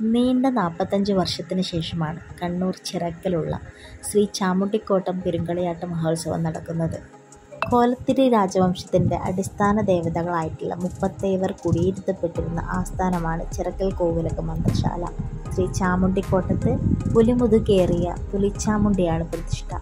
നീണ്ട നാൽപ്പത്തഞ്ച് വർഷത്തിന് ശേഷമാണ് കണ്ണൂർ ചിറക്കലുള്ള ശ്രീ ചാമുണ്ഡിക്കോട്ടം പെരുങ്കളിയാട്ട മഹോത്സവം നടക്കുന്നത്. കോലത്തിരി രാജവംശത്തിന്റെ അടിസ്ഥാന ദേവതകളായിട്ടുള്ള മുപ്പത്തേവർ കുടിയിരുത്തപ്പെട്ടിരുന്ന ആസ്ഥാനമാണ് ചിറക്കൽ കോവിലക മന്ത്രശാല. ശ്രീ ചാമുണ്ഡിക്കോട്ടത്ത് പുലിമുതുകേറിയ പുലിച്ചാമുണ്ഡിയാണ് പ്രതിഷ്ഠ.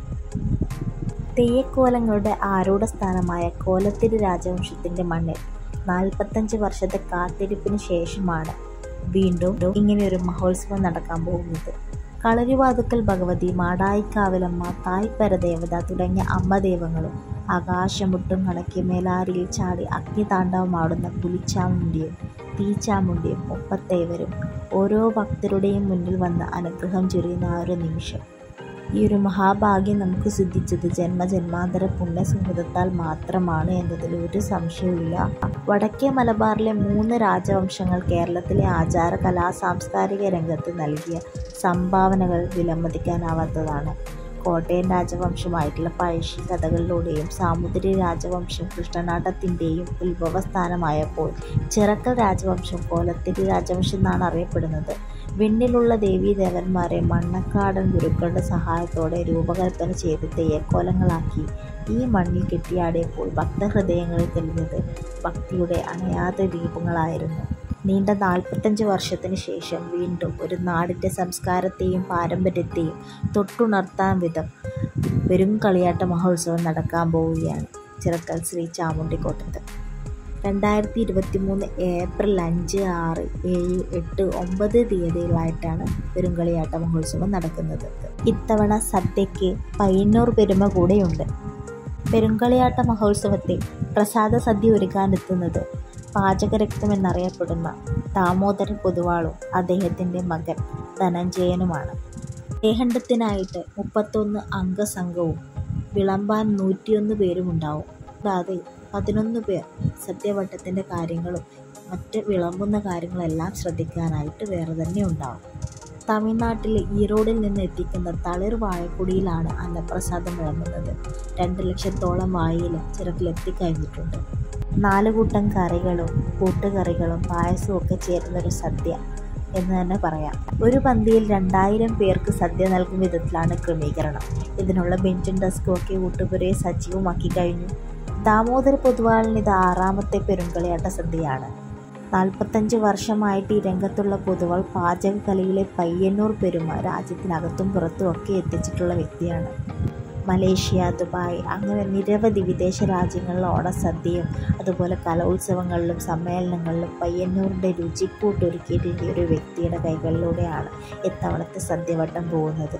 തെയ്യക്കോലങ്ങളുടെ ആരൂഢസ്ഥാനമായ കോലത്തിരി രാജവംശത്തിന്റെ മണ്ണിൽ നാൽപ്പത്തഞ്ച് വർഷത്തെ കാത്തിരിപ്പിന് ശേഷമാണ് വീണ്ടും ഇങ്ങനെയൊരു മഹോത്സവം നടക്കാൻ പോകുന്നത്. കളരിവാതുക്കൽ ഭഗവതി, മാടായിക്കാവിലമ്മ, തായ്പരദേവത തുടങ്ങിയ അമ്മദൈവങ്ങളും ആകാശമുട്ടും കണക്കെ മേലാരിയിൽ ചാടി അഗ്നിതാണ്ഡവമാടുന്ന പുലിച്ചാമുണ്ഡിയും തീച്ചാമുണ്ഡിയും മുപ്പത്തേവരും ഓരോ ഭക്തരുടെയും മുന്നിൽ വന്ന് അനുഗ്രഹം ചൊരിയുന്ന ആ ഒരു നിമിഷം. ഈയൊരു മഹാഭാഗ്യം നമുക്ക് സിദ്ധിച്ചത് ജന്മജന്മാന്തര പുണ്യസുകൃതത്താൽ മാത്രമാണ് എന്നതിൽ ഒരു സംശയവുമില്ല. വടക്കേ മലബാറിലെ മൂന്ന് രാജവംശങ്ങൾ കേരളത്തിലെ ആചാര കലാ സാംസ്കാരിക രംഗത്ത് നൽകിയ സംഭാവനകൾ വിലമതിക്കാനാവാത്തതാണ്. കോട്ടയം രാജവംശമായിട്ടുള്ള പഴശ്ശി കഥകളിലൂടെയും സാമൂതിരി രാജവംശം കൃഷ്ണനാട്ടത്തിന്റെയും ഉത്ഭവസ്ഥാനമായപ്പോൾ ചിറക്കൽ രാജവംശം കോലത്തിരി രാജവംശം എന്നാണ് അറിയപ്പെടുന്നത്. വിണ്ണിലുള്ള ദേവീദേവന്മാരെ മണ്ണക്കാടൻ ഗുരുക്കളുടെ സഹായത്തോടെ രൂപകല്പന ചെയ്ത് തെയ്യക്കോലങ്ങളാക്കി ഈ മണ്ണിൽ കെട്ടിയാടിയപ്പോൾ ഭക്തഹൃദയങ്ങളിൽ തെളിഞ്ഞത് ഭക്തിയുടെ അണയാത്ത ദീപങ്ങളായിരുന്നു. നീണ്ട നാൽപ്പത്തഞ്ച് വർഷത്തിന് ശേഷം വീണ്ടും ഒരു നാടിന്റെ സംസ്കാരത്തെയും പാരമ്പര്യത്തെയും തൊട്ടുണർത്താൻ വിധം പെരുങ്കളിയാട്ട മഹോത്സവം നടക്കാൻ പോവുകയാണ് ചിറക്കൽ ശ്രീ ചാമുണ്ഡിക്കോട്ടത്ത്. രണ്ടായിരത്തി ഇരുപത്തിമൂന്ന് ഏപ്രിൽ അഞ്ച്, ആറ്, ഏഴ്, എട്ട്, ഒമ്പത് തീയതികളിലായിട്ടാണ് പെരുങ്കളിയാട്ട മഹോത്സവം നടക്കുന്നത്. ഇത്തവണ സദ്യയ്ക്ക് പയ്യന്നൂർ പെരുമ കൂടെയുണ്ട്. പെരുങ്കളിയാട്ട മഹോത്സവത്തിൽ പ്രസാദസദ്യ ഒരുക്കാനെത്തുന്നത് പാചകരത്നം എന്നറിയപ്പെടുന്ന ദാമോദരൻ പൊതുവാളും അദ്ദേഹത്തിന്റെ മകൻ ധനഞ്ജയനുമാണ്. ദേഹണ്ഡത്തിനായിട്ട് മുപ്പത്തൊന്ന് അംഗസംഘവും വിളമ്പാൻ നൂറ്റിയൊന്ന് പേരുമുണ്ടാവും. കൂടാതെ പതിനൊന്ന് പേർ സദ്യവട്ടത്തിന്റെ കാര്യങ്ങളും മറ്റ് വിളമ്പുന്ന കാര്യങ്ങളെല്ലാം ശ്രദ്ധിക്കാനായിട്ട് വേറെ തന്നെ ഉണ്ടാവും. തമിഴ്നാട്ടിലെ ഈറോഡിൽ നിന്ന് എത്തിക്കുന്ന തളിർ വാഴക്കുടിയിലാണ് അന്നപ്രസാദം വിളമ്പുന്നത്. രണ്ട് ലക്ഷത്തോളം വാഴയില ചിറക്കലെത്തിക്കഴിഞ്ഞിട്ടുണ്ട്. നാല് കൂട്ടം കറികളും കൂട്ടുകറികളും പായസവും ഒക്കെ ചേരുന്നൊരു സദ്യ എന്ന് തന്നെ പറയാം. ഒരു പന്തിയിൽ രണ്ടായിരം പേർക്ക് സദ്യ നൽകും വിധത്തിലാണ് ക്രമീകരണം. ഇതിനുള്ള ബെഞ്ചും ഡെസ്കും ഒക്കെ ഊട്ടുപുരയിൽ സജീവമാക്കിക്കഴിഞ്ഞു. ദാമോദര പൊതുവാളിനിത് ആറാമത്തെ പെരുങ്കളിയാട്ട സദ്യയാണ്. നാൽപ്പത്തഞ്ച് വർഷമായിട്ട് ഈ രംഗത്തുള്ള പൊതുവാൾ പാചകകലയിലെ പയ്യന്നൂർ പെരുമ രാജ്യത്തിനകത്തും പുറത്തും ഒക്കെ എത്തിച്ചിട്ടുള്ള വ്യക്തിയാണ്. മലേഷ്യ, ദുബായ് അങ്ങനെ നിരവധി വിദേശ രാജ്യങ്ങളിൽ ഓണസദ്യയും അതുപോലെ കലോത്സവങ്ങളിലും സമ്മേളനങ്ങളിലും പയ്യന്നൂരിന്റെ രുചിക്കൂട്ട് ഒരുക്കിയിട്ടുള്ള ഈ ഒരു വ്യക്തിയുടെ കൈകളിലൂടെയാണ് ഇത്തവണത്തെ സദ്യവട്ടം പോകുന്നത്.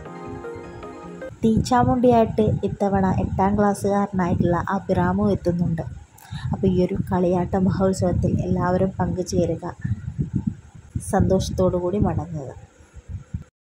തീച്ചാമുണ്ഡിയായിട്ട് ഇത്തവണ എട്ടാം ക്ലാസുകാരനായിട്ടുള്ള അഭിറാമും എത്തുന്നുണ്ട്. അപ്പോൾ ഈയൊരു കളിയാട്ട മഹോത്സവത്തിൽ എല്ലാവരും പങ്കുചേരുക. സന്തോഷത്തോടുകൂടി മടങ്ങുക.